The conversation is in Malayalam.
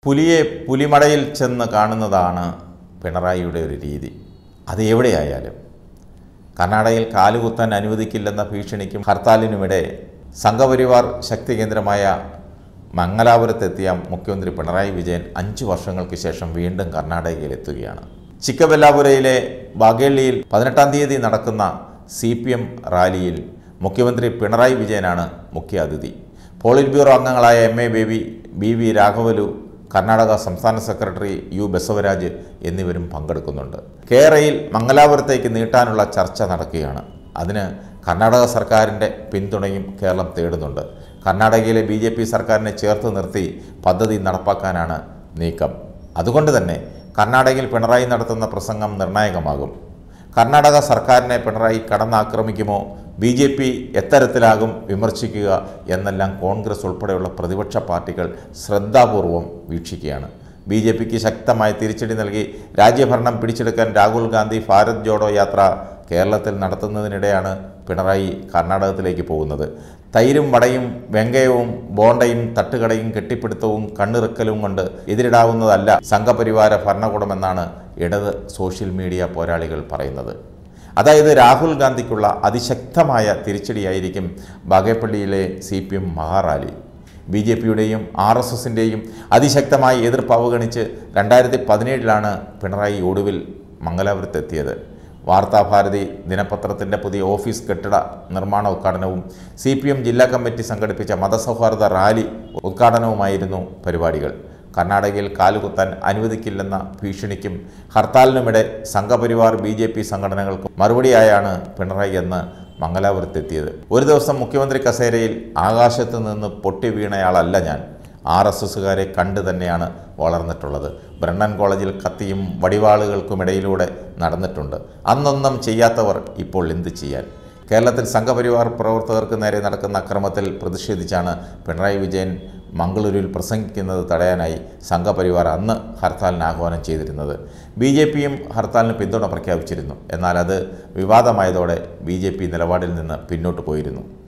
പുലിയെ പുലിമടയിൽ ചെന്ന് കാണുന്നതാണ് പിണറായിയുടെ ഒരു രീതി അത് എവിടെയായാലും കർണാടകയിൽ കാലുകുത്താൻ അനുവദിക്കില്ലെന്ന ഭീഷണിക്കും ഹർത്താലിനുമിടെ സംഘപരിവാർ ശക്തി കേന്ദ്രമായ മംഗലാപുരത്തെത്തിയ മുഖ്യമന്ത്രി പിണറായി വിജയൻ അഞ്ചു വർഷങ്ങൾക്ക് ശേഷം വീണ്ടും കർണാടകയിലെത്തുകയാണ് ചിക്കബെല്ലാപുരയിലെ ബാഗേള്ളിയിൽ പതിനെട്ടാം തീയതി നടക്കുന്ന സി പി എം റാലിയിൽ മുഖ്യമന്ത്രി പിണറായി വിജയനാണ് മുഖ്യ അതിഥി പോളിറ്റ് ബ്യൂറോ അംഗങ്ങളായ M A Baby B V രാഘവലു കർണാടക സംസ്ഥാന സെക്രട്ടറി യു ബസവരാജ് എന്നിവരും പങ്കെടുക്കുന്നുണ്ട് കേരയിൽ മംഗലാപുരത്തേക്ക് നീട്ടാനുള്ള ചർച്ച നടക്കുകയാണ് അതിന് കർണാടക സർക്കാരിൻ്റെ പിന്തുണയും കേരളം തേടുന്നുണ്ട് കർണാടകയിലെ ബി ജെ പി സർക്കാരിനെ ചേർത്ത് നിർത്തി പദ്ധതി നടപ്പാക്കാനാണ് നീക്കം അതുകൊണ്ട് തന്നെ കർണാടകയിൽ പിണറായി നടത്തുന്ന പ്രസംഗം നിർണായകമാകും കർണാടക സർക്കാരിനെ പിണറായി കടന്നാക്രമിക്കുമോ ബി ജെ പി എത്തരത്തിലാകും വിമർശിക്കുക എന്നെല്ലാം കോൺഗ്രസ് ഉൾപ്പെടെയുള്ള പ്രതിപക്ഷ പാർട്ടികൾ ശ്രദ്ധാപൂർവം വീക്ഷിക്കുകയാണ് ബി ജെ പിക്ക് ശക്തമായ തിരിച്ചടി നൽകി രാജ്യഭരണം പിടിച്ചെടുക്കാൻ രാഹുൽ ഗാന്ധി ഭാരത് ജോഡോ യാത്ര കേരളത്തിൽ നടത്തുന്നതിനിടെയാണ് പിണറായി കർണാടകത്തിലേക്ക് പോകുന്നത് തൈരും വടയും വെങ്കയവും ബോണ്ടയും തട്ടുകടയും കെട്ടിപ്പിടുത്തവും കണ്ണിറുക്കലും കൊണ്ട് എതിരിടാവുന്നതല്ല സംഘപരിവാര ഭരണകൂടമെന്നാണ് ഇടത് സോഷ്യൽ മീഡിയ പോരാളികൾ പറയുന്നത് അതായത് രാഹുൽ ഗാന്ധിക്കുള്ള അതിശക്തമായ തിരിച്ചടിയായിരിക്കും ബാഗേപ്പള്ളിയിലെ സി പി എം മഹാറാലി ബി ജെ പിയുടെയും ആർ എസ് എസിൻ്റെയും അതിശക്തമായ എതിർപ്പ് അവഗണിച്ച് രണ്ടായിരത്തി പതിനേഴിലാണ് പിണറായി ഒടുവിൽ മംഗലാപുരത്തെത്തിയത് വാർത്താഭാരതി ദിനപത്രത്തിൻ്റെ പുതിയ ഓഫീസ് കെട്ടിട നിർമ്മാണ ഉദ്ഘാടനവും സി പി എം ജില്ലാ കമ്മിറ്റി സംഘടിപ്പിച്ച മതസൗഹാർദ്ദ റാലി ഉദ്ഘാടനവുമായിരുന്നു പരിപാടികൾ കർണാടകയിൽ കാലുകുത്താൻ അനുവദിക്കില്ലെന്ന ഭീഷണിക്കും ഹർത്താലിനുമിടെ സംഘപരിവാർ ബി ജെ പി സംഘടനകൾക്കും മറുപടിയായാണ് പിണറായി എന്ന് മംഗലാപുരത്തെത്തിയത് ഒരു ദിവസം മുഖ്യമന്ത്രി കസേരയിൽ ആകാശത്ത് നിന്ന് പൊട്ടി വീണയാളല്ല ഞാൻ ആർ എസ് എസുകാരെ കണ്ടു തന്നെയാണ് വളർന്നിട്ടുള്ളത് ബ്രണ്ണൻ കോളേജിൽ കത്തിയും വടിവാളുകൾക്കുമിടയിലൂടെ നടന്നിട്ടുണ്ട് അന്നൊന്നും ചെയ്യാത്തവർ ഇപ്പോൾ എന്ത് ചെയ്യാൻ കേരളത്തിൽ സംഘപരിവാർ പ്രവർത്തകർക്ക് നേരെ നടക്കുന്ന അക്രമത്തിൽ പ്രതിഷേധിച്ചാണ് പിണറായി വിജയൻ മംഗളൂരുവിൽ പ്രസംഗിക്കുന്നത് തടയാനായി സംഘപരിവാർ അന്ന് ഹർത്താലിന് ആഹ്വാനം ചെയ്തിരുന്നത് ബി ജെ പിയും ഹർത്താലിന് പിന്തുണ പ്രഖ്യാപിച്ചിരുന്നു എന്നാൽ അത് വിവാദമായതോടെ ബി ജെ പി നിലപാടിൽ നിന്ന് പിന്നോട്ട് പോയിരുന്നു